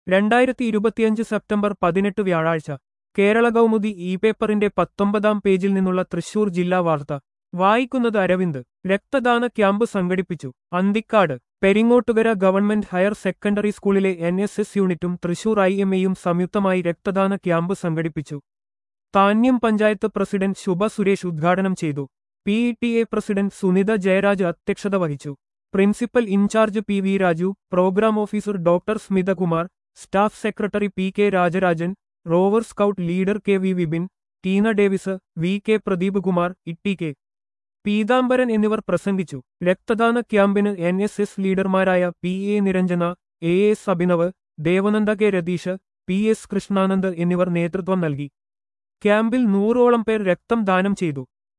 രണ്ടായിരത്തി ഇരുപത്തിയഞ്ച് സെപ്റ്റംബർ പതിനെട്ട് വ്യാഴാഴ്ച കേരള കൗമുദി ഇ പേപ്പറിന്റെ പത്തൊമ്പതാം പേജിൽ നിന്നുള്ള തൃശൂർ ജില്ലാ വാർത്ത വായിക്കുന്നത് അരവിന്ദ് രക്തദാന ക്യാമ്പ് സംഘടിപ്പിച്ചു Anthikad Peringottukara government higher secondary സ്കൂളിലെ എൻ എസ് എസ് യൂണിറ്റും തൃശൂർ ഐ എം എയും സംയുക്തമായി രക്തദാന ക്യാമ്പ് സംഘടിപ്പിച്ചു താന്യം പഞ്ചായത്ത് പ്രസിഡന്റ് ശുഭ സുരേഷ് ഉദ്ഘാടനം ചെയ്തു P E T A president Sunitha Jayaraj അധ്യക്ഷത വഹിച്ചു principal in charge P V Raju programme officer doctor Smithakumar staff secretary P K Rajarajan rover scout leader K V Vipin Teena Davis V K Pradeep Kumar Itty K Peethambaran എന്നിവർ പ്രസംഗിച്ചു രക്തദാന ക്യാമ്പിന് എൻ എസ് എസ് ലീഡർമാരായ P A Niranjana A S Abhinav Devananda K Ratheesh P S Krishnanand എന്നിവർ നേതൃത്വം നൽകി ക്യാമ്പിൽ നൂറോളം പേർ രക്തം ദാനം ചെയ്തു